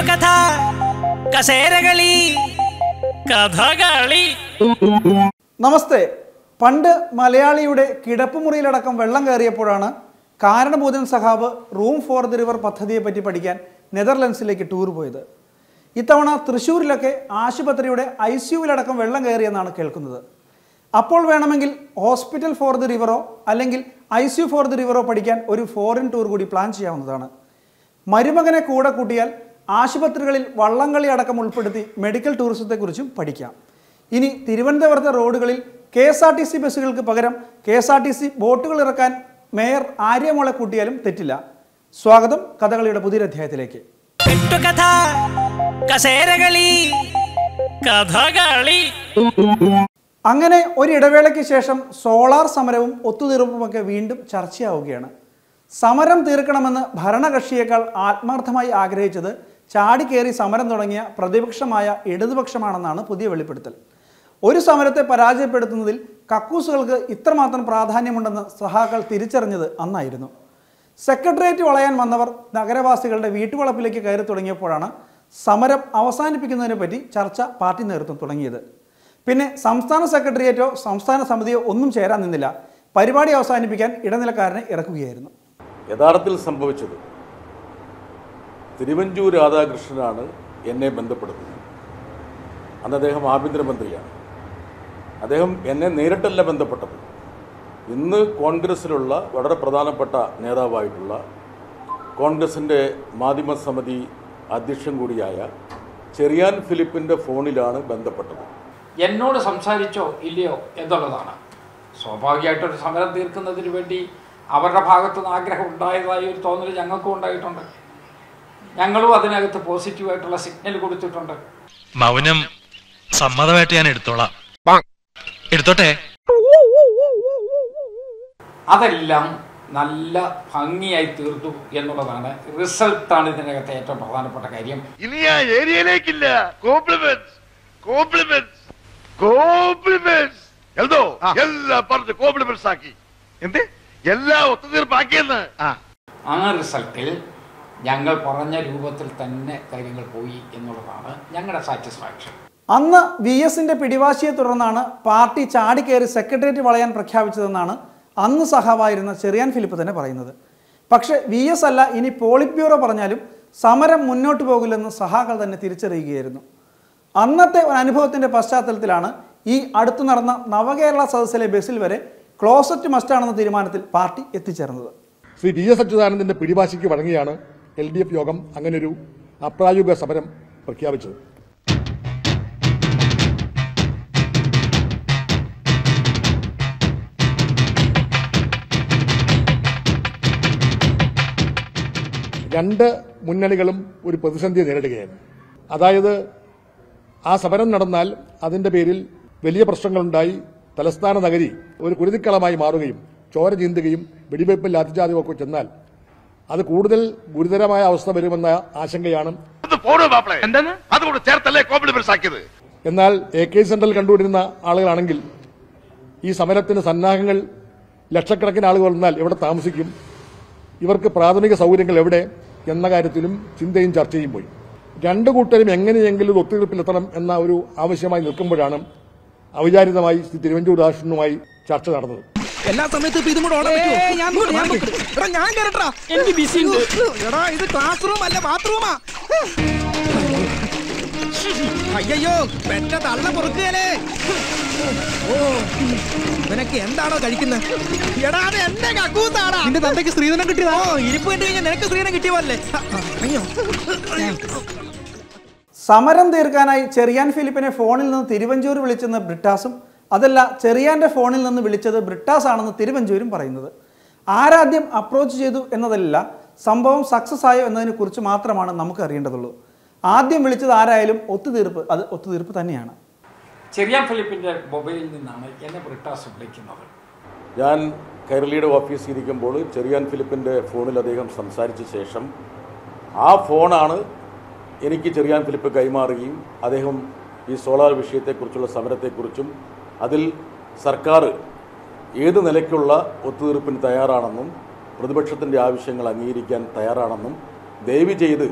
കെട്ടുകഥ കസേരകളി കഥകളി നമസ്തേ പണ്ട് മലയാളിയുടെ കിടപ്പുമുറിയിലടക്കം വെള്ളം കയറിയപ്പോഴാണ് കാരണഭൂതൻ സഖാവ് റൂം ഫോർ ദി റിവർ പദ്ധതിയെപ്പറ്റി പഠിക്കാൻ നെതർലൻഡ്സിലേക്ക് ടൂർ പോയത് ഇത്തവണ തൃശ്ശൂരിലൊക്കെ ആശുപത്രിയുടെ ഐ സിയുവിലടക്കം വെള്ളം കയറിയെന്നാണ് കേൾക്കുന്നത് അപ്പോൾ വേണമെങ്കിൽ ഹോസ്പിറ്റൽ ഫോർ ദി റിവറോ അല്ലെങ്കിൽ I C U for the റിവറോ പഠിക്കാൻ ഒരു ഫോറിൻ ടൂർ കൂടി പ്ലാൻ ചെയ്യാവുന്നതാണ് മരുമകനെ കൂടെ കൂട്ടിയാൽ ആശുപത്രികളിൽ വള്ളംകളി അടക്കം ഉൾപ്പെടുത്തി മെഡിക്കൽ ടൂറിസത്തെക്കുറിച്ചും പഠിക്കാം ഇനി തിരുവനന്തപുരത്തെ റോഡുകളിൽ K S R T C ബസ്സുകൾക്ക് പകരം K S R T C ബോട്ടുകൾ ഇറക്കാൻ മേയർ ആര്യമോളെ കൂട്ടിയാലും തെറ്റില്ല സ്വാഗതം കഥകളിയുടെ പുതിയൊരധ്യായത്തിലേക്ക് കെട്ടുകഥ കസേരകളി കഥകളി അങ്ങനെ ഒരു ഇടവേളയ്ക്ക് ശേഷം സോളാർ സമരവും ഒത്തുതീർപ്പുമൊക്കെ വീണ്ടും ചർച്ചയാവുകയാണ് സമരം തീർക്കണമെന്ന് ഭരണകക്ഷിയേക്കാൾ ആത്മാർത്ഥമായി ആഗ്രഹിച്ചത് ചാടിക്കേറി സമരം തുടങ്ങിയ പ്രതിപക്ഷമായ ഇടതുപക്ഷമാണെന്നാണ് പുതിയ വെളിപ്പെടുത്തൽ ഒരു സമരത്തെ പരാജയപ്പെടുത്തുന്നതിൽ കക്കൂസുകൾക്ക് ഇത്രമാത്രം പ്രാധാന്യമുണ്ടെന്ന് സഹാക്കൾ തിരിച്ചറിഞ്ഞത് അന്നായിരുന്നു സെക്രട്ടേറിയറ്റ് വളയാൻ വന്നവർ നഗരവാസികളുടെ വീട്ടുവളപ്പിലേക്ക് കയറി തുടങ്ങിയപ്പോഴാണ് സമരം അവസാനിപ്പിക്കുന്നതിനെ പറ്റി ചർച്ച പാർട്ടി നേതൃത്വം തുടങ്ങിയത് പിന്നെ സംസ്ഥാന സെക്രട്ടേറിയറ്റോ സംസ്ഥാന സമിതിയോ ഒന്നും ചേരാൻ നിന്നില്ല പരിപാടി അവസാനിപ്പിക്കാൻ ഇടനിലക്കാരനെ ഇറക്കുകയായിരുന്നു യഥാർത്ഥത്തിൽ സംഭവിച്ചത് തിരുവഞ്ചൂർ രാധാകൃഷ്ണനാണ് എന്നെ ബന്ധപ്പെടുന്നത് അന്ന് അദ്ദേഹം ആഭ്യന്തരമന്ത്രിയാണ് അദ്ദേഹം എന്നെ നേരിട്ടല്ല ബന്ധപ്പെട്ടത് ഇന്ന് കോൺഗ്രസ്സിലുള്ള വളരെ പ്രധാനപ്പെട്ട നേതാവായിട്ടുള്ള കോൺഗ്രസിൻ്റെ മാധ്യമ സമിതി അധ്യക്ഷൻ കൂടിയായ ചെറിയാൻ ഫിലിപ്പിൻ്റെ ഫോണിലാണ് ബന്ധപ്പെട്ടത് എന്നോട് സംസാരിച്ചോ ഇല്ലയോ എന്നുള്ളതാണ് സ്വാഭാവികമായിട്ടൊരു സമരം തീർക്കുന്നതിന് വേണ്ടി അവരുടെ ഭാഗത്തുനിന്ന് ആഗ്രഹം ഉണ്ടായതായി ഒരു തോന്നൽ ഞങ്ങൾക്കും ഉണ്ടായിട്ടുണ്ട് ഞങ്ങളും അതിനകത്ത് പോസിറ്റീവായിട്ടുള്ള സിഗ്നൽ കൊടുത്തിട്ടുണ്ട് മൗനം സമ്മതമായിട്ട് ഞാൻ എടുത്തോളാം എടുത്തോട്ടെ അതെല്ലാം നല്ല ഭംഗിയായി തീർന്നു എന്നുള്ളതാണ് റിസൾട്ടാണ് ഇതിനകത്ത് ഏറ്റവും പ്രധാനപ്പെട്ട കാര്യം ഇനി ആ ഏരിയയിലേക്കില്ല കോംപ്ലിമെന്റ്സ് കോംപ്ലിമെന്റ്സ് കോംപ്ലിമെന്റ്സ് എന്തോ എല്ലാം പറഞ്ഞ് കോംപ്ലിമെന്റ്സ് ആക്കി എന്ത് എല്ലാം ഒത്തുതീർപ്പാക്കിയെന്ന് ആ റിസൾട്ടിൽ ഞങ്ങൾ പറഞ്ഞ രൂപത്തിൽ തന്നെ കാര്യങ്ങൾ പോയി എന്നുള്ളതാണ് ഞങ്ങളുടെ സാറ്റിസ്ഫാക്ഷൻ അന്ന് വി എസിന്റെ പിടിവാശിയെ തുടർന്നാണ് പാർട്ടി ചാടിക്കയറി സെക്രട്ടേറിയറ്റ് വളയാൻ പ്രഖ്യാപിച്ചതെന്നാണ് അന്ന് സഹാവായിരുന്ന ചെറിയാൻ ഫിലിപ്പ് തന്നെ പറയുന്നത് പക്ഷേ വി എസ് അല്ല ഇനി പോളിറ്റ് ബ്യൂറോ പറഞ്ഞാലും സമരം മുന്നോട്ട് പോകില്ലെന്ന് സഹാക്കൾ തന്നെ തിരിച്ചറിയുകയായിരുന്നു അന്നത്തെ ഒരു അനുഭവത്തിന്റെ പശ്ചാത്തലത്തിലാണ് ഈ അടുത്തു നടന്ന നവകേരള സദസ്സിലെ ബസ്സിൽ വരെ ക്ലോസറ്റ് മസ്റ്റാണെന്ന തീരുമാനത്തിൽ പാർട്ടി എത്തിച്ചേർന്നത് ശ്രീ വി എസ് അച്യുതാനന്ദന്റെ പിടിവാശിക്ക് വഴങ്ങിയാണ് എൽ ഡി എഫ് യോഗം അങ്ങനൊരു അപ്രായോഗിക സമരം പ്രഖ്യാപിച്ചത് രണ്ട് മുന്നണികളും ഒരു പ്രതിസന്ധി നേരിടുകയാണ് അതായത് ആ സമരം നടന്നാൽ അതിന്റെ പേരിൽ വലിയ പ്രശ്നങ്ങളുണ്ടായി തലസ്ഥാന നഗരി ഒരു കുരുതിക്കളമായി മാറുകയും ചോര ചീന്തുകയും വെടിവയ്പ് ലാത്തിച്ചാതിവൊക്കെ ചെന്നാൽ അത് കൂടുതൽ ഗുരുതരമായ അവസ്ഥ വരുമെന്ന ആശങ്കയാണ് അത് പോണോ മാപ്പിളെ എന്താണ് അതുകൊണ്ട് ചേർത്തല്ലേ കോംപ്ലിമെന്റ്സ് ആക്കിയത് എന്നാൽ എ കെ സെന്ററിൽ കണ്ടുകൊണ്ടിരുന്ന ആളുകളാണെങ്കിൽ ഈ സമരത്തിന് സന്നാഹങ്ങൾ ലക്ഷക്കണക്കിന് ആളുകൾ വന്നാൽ എവിടെ താമസിക്കും ഇവർക്ക് പ്രാഥമിക സൗകര്യങ്ങൾ എവിടെ എന്ന കാര്യത്തിലും ചിന്തയും ചർച്ചയും പോയി രണ്ടു കൂട്ടരും എങ്ങനെയെങ്കിലും ഒരു ഒത്തുതീർപ്പിലെത്തണം എന്ന ഒരു ആവശ്യമായി നിൽക്കുമ്പോഴാണ് അവിചാരിതമായി ശ്രീ തിരുവഞ്ചൂർ രാഷ്ട്രനുമായി ചർച്ച നടന്നത് എല്ലാ സമയത്തും ഇപ്പൊ ഇതും കൂടെ ഓടാൻ പറ്റുമോ? എടാ ഞാൻ കേറട്ടാ എനിക്ക് ബിസി എടാ ഇത് ക്ലാസ് റൂം അല്ല ബാത്റൂമാ അയ്യോ പെറ്റ തള്ള പൊറുക്കുകയല്ലേ ഓ നിനക്ക് എന്താണോ കഴിക്കുന്നത് എടാ അത് എന്റെ കക്കൂസാടാ നിന്റെ തന്തയ്ക്ക് സ്ത്രീധനം കിട്ടിയതാ ഓ ഇരിപ്പ് കണ്ടു കഴിഞ്ഞാൽ നിനക്ക് സ്ത്രീധനം കിട്ടിയ പോലെ അയ്യോ സമരം തീർക്കാനായി ചെറിയാൻ ഫിലിപ്പിനെ ഫോണിൽ നിന്ന് തിരുവഞ്ചൂർ വിളിച്ചെന്ന് ബ്രിട്ടാസും അതല്ല ചെറിയാന്റെ ഫോണിൽ നിന്ന് വിളിച്ചത് ബ്രിട്ടാസ് ആണെന്ന് തിരുവഞ്ചൂരും പറയുന്നത് ആരാദ്യം അപ്രോച്ച് ചെയ്തു എന്നതല്ല സംഭവം സക്സസ് ആയോ എന്നതിനെ കുറിച്ച് മാത്രമാണ് നമുക്ക് അറിയേണ്ടതുള്ളൂ ആദ്യം വിളിച്ചത് ആരായാലും ഒത്തുതീർപ്പ് അത് ഒത്തുതീർപ്പ് തന്നെയാണ് ചെറിയാൻ ഫിലിപ്പിന്റെ മൊബൈലിൽ നിന്നാണ് എന്നെ ബ്രിട്ടാസ് വിളിക്കുന്നത് ഞാൻ കൈരളിയുടെ ഓഫീസിൽ ഇരിക്കുമ്പോൾ ചെറിയാൻ ഫിലിപ്പിൻ്റെ ഫോണിൽ അദ്ദേഹം സംസാരിച്ച ശേഷം ആ ഫോണാണ് എനിക്ക് ചെറിയാൻ ഫിലിപ്പ് കൈമാറുകയും അദ്ദേഹം ഈ സോളാർ വിഷയത്തെക്കുറിച്ചുള്ള സമരത്തെക്കുറിച്ചും അതിൽ സർക്കാർ ഏത് നിലയ്ക്കുള്ള ഒത്തുതീർപ്പിന് തയ്യാറാണെന്നും പ്രതിപക്ഷത്തിൻ്റെ ആവശ്യങ്ങൾ അംഗീകരിക്കാൻ തയ്യാറാണെന്നും ദയവ് ചെയ്ത്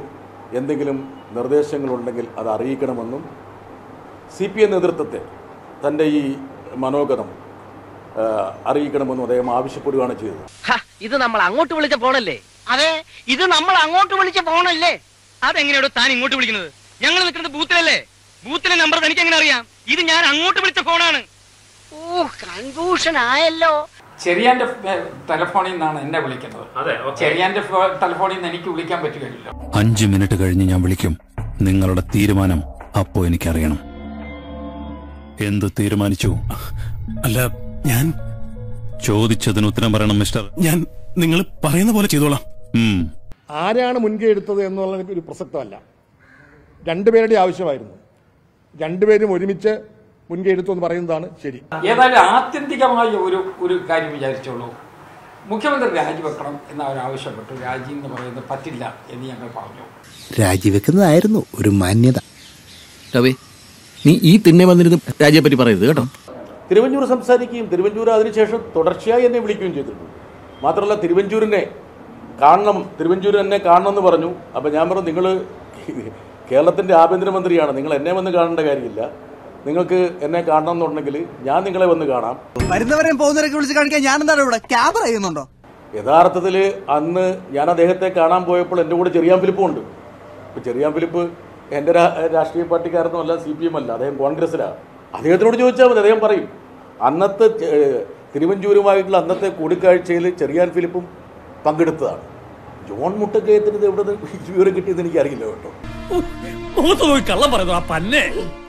എന്തെങ്കിലും നിർദ്ദേശങ്ങളുണ്ടെങ്കിൽ അത് അറിയിക്കണമെന്നും സി പി എം നേതൃത്വത്തെ തൻ്റെ ഈ മനോഗതം ആ, അറിയിക്കണമെന്നും അദ്ദേഹം ആവശ്യപ്പെടുകയാണ് ചെയ്തത് ഇത് നമ്മൾ അങ്ങോട്ട് വിളിച്ച ഫോണല്ലേ അതെ ഇത് നമ്മൾ അങ്ങോട്ട് വിളിച്ച ഫോണല്ലേ അതെങ്ങനെയാണോ താൻ ഇങ്ങോട്ട് വിളിക്കുന്നത് ഞങ്ങൾ നിൽക്കുന്നത് ബൂത്തിലല്ലേ ബൂത്തിലെ നമ്പർ തനിക്ക് എങ്ങനെ അറിയാം ഇത് ഞാൻ അങ്ങോട്ട് വിളിച്ച ഫോണാണ് ഓ കൺഫ്യൂഷൻ ആയല്ലോ ചെറിയാന്റെ ഫ- ടെലഫോണിൽ നിന്നാണ് എന്നെ വിളിക്കുന്നത് ചെറിയാന്റെ ഫ- ടെലഫോണിൽ നിന്ന് എനിക്ക് വിളിക്കാൻ പറ്റുകയില്ല അഞ്ചു മിനിറ്റ് കഴിഞ്ഞ് ഞാൻ വിളിക്കും നിങ്ങളുടെ തീരുമാനം അപ്പോ എനിക്കറിയണം എന്ത് തീരുമാനിച്ചു അല്ല ഞാൻ ചോദിച്ചതിന് ഉത്തരം പറയണം മിസ്റ്റർ ഞാൻ നിങ്ങൾ പറയുന്ന പോലെ ചെയ്തോളാം ഉം. ആരാണ് മുൻകൈ എടുത്തത് എന്നുള്ളത് ഒരു പ്രസക്തമല്ല രണ്ടുപേരുടെ ആവശ്യമായിരുന്നു രണ്ടുപേരും ഒരുമിച്ച് മുൻകൈ എടുത്തു എന്ന് പറയുന്നതാണ് ശരി ഏതായാലും ആത്യന്തികമായ ഒരു ഒരു കാര്യം വിചാരിച്ചോളൂ മുഖ്യമന്ത്രി രാജിവെക്കണം എന്ന് അവർ ആവശ്യപ്പെട്ടു രാജി എന്ന് പറയുന്നത് പറ്റില്ല എന്ന് ഞങ്ങൾ പറഞ്ഞു രാജിവെക്കുന്നതായിരുന്നു ഒരു മാന്യത രവി നീ ഈ തിണ്ണെ വന്നിരുന്ന് രാജ്യത്തെ പറ്റി പറയരുത് കേട്ടോ തിരുവഞ്ചൂർ സംസാരിക്കുകയും തിരുവഞ്ചൂർ അതിനുശേഷം തുടർച്ചയായി എന്നെ വിളിക്കുകയും ചെയ്തിട്ടുണ്ട് മാത്രമല്ല തിരുവഞ്ചൂരിനെ കാണണം തിരുവഞ്ചൂർ എന്നെ കാണണം എന്ന് പറഞ്ഞു അപ്പം ഞാൻ പറഞ്ഞു നിങ്ങൾ കേരളത്തിൻ്റെ ആഭ്യന്തരമന്ത്രിയാണ് നിങ്ങൾ എന്നെ വന്ന് കാണേണ്ട കാര്യമില്ല നിങ്ങൾക്ക് എന്നെ കാണണം എന്നുണ്ടെങ്കിൽ ഞാൻ നിങ്ങളെ വന്ന് കാണാം വരുന്നവരെയും പോകുന്നവരൊക്കെ വിളിച്ച് കാണിക്കാൻ ഞാൻ എന്താണ് ഇവിടെ ക്യാമറ ചെയ്യുന്നുണ്ടോ യഥാർത്ഥത്തിൽ അന്ന് ഞാൻ അദ്ദേഹത്തെ കാണാൻ പോയപ്പോൾ എൻ്റെ കൂടെ ചെറിയാൻ ഫിലിപ്പും ഉണ്ട് ഇപ്പം ചെറിയാൻ ഫിലിപ്പ് എൻ്റെ രാ- രാഷ്ട്രീയ പാർട്ടിക്കാരനോ അല്ല സി പി എം അല്ല അദ്ദേഹം കോൺഗ്രസ്സിലാണ് അദ്ദേഹത്തിനോട് ചോദിച്ചാൽ മതി അദ്ദേഹം പറയും അന്നത്തെ ഏഹ്, തിരുവഞ്ചൂരുമായിട്ടുള്ള അന്നത്തെ കൂടിക്കാഴ്ചയിൽ ചെറിയാൻ ഫിലിപ്പും പങ്കെടുത്തതാണ് ജോൺ മുട്ടക്കയത്തിന് ഇത് എവിടെ നിന്ന് വിവരം കിട്ടിയെന്ന് എനിക്കറിയില്ല കേട്ടോ മുഖത്ത് പോയി കള്ളം പറയുന്നു ആ പന്നെ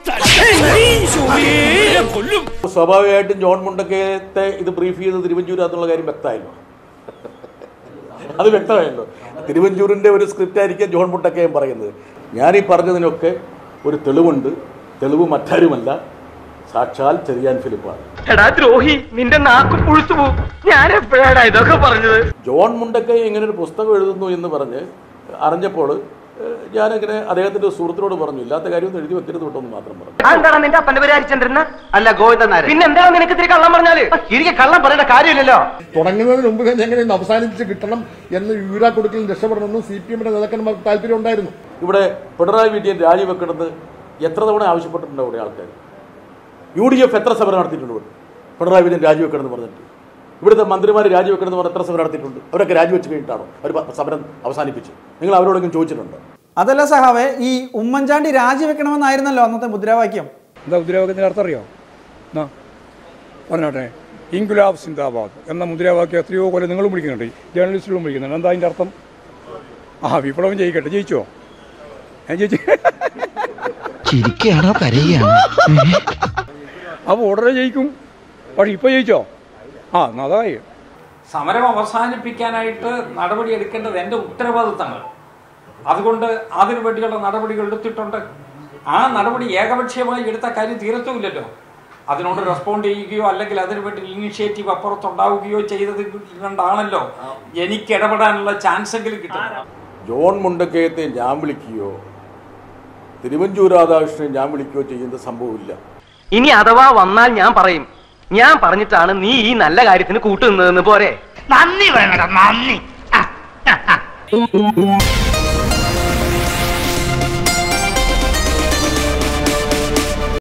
കൊല്ലും സ്വാഭാവികമായിട്ടും ജോൺ മുണ്ടക്കയത്തെ ഇത് ബ്രീഫ് ചെയ്ത് തിരുവഞ്ചൂരാന്നുള്ള കാര്യം വ്യക്തമായല്ലോ അത് വ്യക്തമായല്ലോ തിരുവഞ്ചൂരിൻ്റെ ഒരു സ്ക്രിപ്റ്റ് ആയിരിക്കും ജോൺ മുണ്ടക്കയം പറയുന്നത് ഞാൻ ഈ പറഞ്ഞതിനൊക്കെ ഒരു തെളിവുണ്ട് തെളിവ് മറ്റാരുമല്ല സാക്ഷാൽ ചെറിയാൻ ഫിലിപ്പാണ് എടാ ദ്രോഹി നിന്റെ നാക്ക് പുഴുത്തു പോകും ഞാൻ എപ്പോഴാടാ ഇതൊക്കെ പറഞ്ഞത് ജോൺ മുണ്ടക്കൈ ഇങ്ങനെ ഒരു പുസ്തകം എഴുതുന്നു എന്ന് പറഞ്ഞ് അറിഞ്ഞപ്പോൾ ഏഹ്, ഞാനിങ്ങനെ അദ്ദേഹത്തിൻ്റെ സുഹൃത്തിനോട് പറഞ്ഞു ഇല്ലാത്ത കാര്യമൊന്നും എഴുതി വെക്കരുത് കേട്ടോ എന്ന് മാത്രം പറഞ്ഞു എന്താണ് നിന്റെ അപ്പന്റെ പേര് ഹരിചന്ദ്രൻ അല്ല ഗോവിന്ദൻ പിന്നെ എന്താണ് നിനക്ക് ഇത്തിരി കള്ളം പറഞ്ഞാല് ഇരിക്കെ കള്ളം പറയേണ്ട കാര്യമില്ലല്ലോ തുടങ്ങുന്നതിന് മുമ്പ് തന്നെ എങ്ങനെയൊന്ന് അവസാനിപ്പിച്ച് കിട്ടണം എന്ന് യൂരാ കൊടുക്കൽ രക്ഷപ്പെടണമെന്നും സി പി എമ്മിന്റെ നേതാക്കന്മാർക്ക് താല്പര്യം ഉണ്ടായിരുന്നു ഇവിടെ പിണറായി വിജയൻ രാജിവെക്കണമെന്ന് എത്ര തവണ ആവശ്യപ്പെട്ടിട്ടുണ്ട് അവിടെ ആൾക്കാർ യു ഡി എഫ് എത്ര സമരം നടത്തിയിട്ടുണ്ട് ഇവിടെ പിണറായി വിജയൻ രാജിവെക്കണമെന്ന് പറഞ്ഞിട്ട് ഇവിടുത്തെ മന്ത്രിമാർ രാജിവെക്കണമെന്ന് പറഞ്ഞ് എത്ര സമരം നടത്തിയിട്ടുണ്ട് അവരൊക്കെ രാജിവെച്ച് കഴിഞ്ഞിട്ടാണോ അവർ പ- സമരം അവസാനിപ്പിച്ചു നിങ്ങൾ അവരോടെങ്കിലും ചോദിച്ചിട്ടുണ്ടോ അതല്ല സഹാവേ ഈ ഉമ്മൻചാണ്ടി രാജിവെക്കണമെന്നായിരുന്നല്ലോ അന്നത്തെ മുദ്രാവാക്യം എന്താ മുദ്രാവാക്യത്തിൻ്റെ അർത്ഥം അറിയോ എന്നാ പറഞ്ഞോട്ടെ ഇൻകുലാബ് സിന്ദാബാദ് എന്ന മുദ്രാവാക്യം എത്രയോ കൊല്ലം നിങ്ങളും വിളിക്കുന്നുണ്ട് ജേർണലിസ്റ്റുകളും വിളിക്കുന്നുണ്ട് എന്താ അതിൻ്റെ അർത്ഥം ആ വിപ്ലവം ജയിക്കട്ടെ ജയിച്ചോ ഞാൻ ജയിച്ചു ചിരിക്കുകയാണോ കരയുകയാണോ അപ്പോൾ ഉടനെ ജയിക്കും പക്ഷെ ഇപ്പോൾ ജയിച്ചോ ആ എന്നാ അതായി സമരം അവസാനിപ്പിക്കാനായിട്ട് നടപടി എടുക്കേണ്ടത് എൻ്റെ ഉത്തരവാദിത്തമാണ് അതുകൊണ്ട് അതിനു വേണ്ടിയുള്ള നടപടികൾ എടുത്തിട്ടുണ്ട് ആ നടപടി ഏകപക്ഷീയമായി എടുത്ത കാര്യം തീരത്തുമില്ലല്ലോ അതിനോട് റെസ്പോണ്ട് ചെയ്യുകയോ അല്ലെങ്കിൽ അതിനു വേണ്ടി ഇനിഷ്യേറ്റീവ് അപ്പുറത്തുണ്ടാവുകയോ ചെയ്തത് കൊണ്ടാണല്ലോ എനിക്ക് ഇടപെടാനുള്ള ചാൻസ് എങ്കിലും കിട്ടുന്നത് ജോൺ മുണ്ടക്കയത്തെ ഞാൻ വിളിക്കുകയോ തിരുവഞ്ചൂർ രാധാകൃഷ്ണനെ ഞാൻ വിളിക്കുകയോ ചെയ്യുന്ന സംഭവമില്ല ഇനി അഥവാ വന്നാൽ ഞാൻ പറയും ഞാൻ പറഞ്ഞിട്ടാണ് നീ ഈ നല്ല കാര്യത്തിന് കൂട്ടുനിന്നതെന്ന് പോരെ നന്ദി വേണടാ നന്ദി